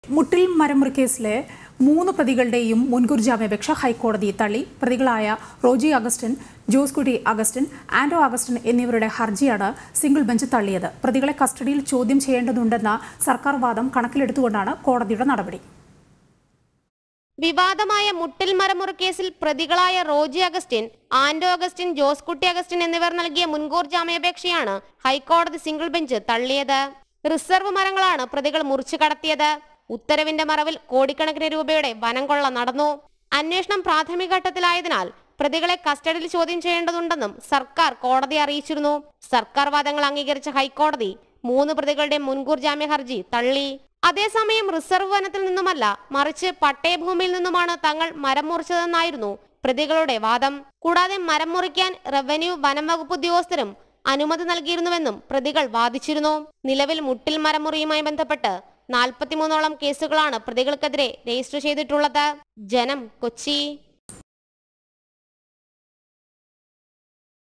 മുട്ടിൽ മരമുറി കേസിലെ മൂന്ന് പ്രതികളുടെയും മുൻകൂർ ജാമ്യാപേക്ഷ ഹൈക്കോടതി തള്ളി പ്രതികളായ Roji Augustine Josekutty Augustine Anto Augustine എന്നിവരുടെ ഹർജിയാണ് സിംഗിൾ ബെഞ്ച് തള്ളിയത് പ്രതികളെ കസ്റ്റഡിയിൽ ചോദ്യം ചെയ്യേണ്ടതുണ്ടെന്ന സർക്കാർ വാദം കണക്കിലെടുത്തുകൊണ്ടാണ് കോടതിയുടെ നടപടി വിവാദമായ മുട്ടിൽ മരമുറി കേസിൽ പ്രതികളായ Roji Augustine Anto Augustine Josekutty Augustine എന്നിവർ നൽകിയ മുൻകൂർ ജാമ്യാപേക്ഷയാണ് ഹൈക്കോടതി സിംഗിൾ ബെഞ്ച് തള്ളിയത് റിസർവ് മരങ്ങളാണ് പ്രതികൾ മുറിച്ചു കടത്തിയത് ഉത്തരവിന്റെ മറവിൽ കോടിക്കണക്കിന് രൂപയുടെ വനം കൊള്ള നടന്നു അന്വേഷണം പ്രാഥമിക ഘട്ടത്തിലായതിനാൽ പ്രതികളെ കസ്റ്റഡിയിൽ ചോദ്യം ചെയ്യേണ്ടതുണ്ടെന്നും സർക്കാർ കോടതിയെ അറിയിച്ചിരുന്നു സർക്കാർ വാദങ്ങൾ അംഗീകരിച്ച ഹൈക്കോടതി മൂന്ന് പ്രതികളുടെ മുൻകൂർ ജാമ്യ ഹർജി തള്ളി അതേസമയം റിസർവ് വനത്തിൽ നിന്നുമല്ല മറിച്ച് പട്ടയഭൂമിയിൽ നിന്നുമാണ് തങ്ങൾ മരം മുറിച്ചതെന്നായിരുന്നു പ്രതികളുടെ വാദം കൂടാതെ മരം മുറിക്കാൻ റവന്യൂ വനം വകുപ്പ് ഉദ്യോഗസ്ഥരും അനുമതി നൽകിയിരുന്നുവെന്നും പ്രതികൾ വാദിച്ചിരുന്നു നിലവിൽ മുട്ടിൽ മരമുറിയുമായി ബന്ധപ്പെട്ട് നാൽപ്പത്തിമൂന്നോളം കേസുകളാണ് പ്രതികൾക്കെതിരെ രജിസ്റ്റർ ചെയ്തിട്ടുള്ളത് ജനം കൊച്ചി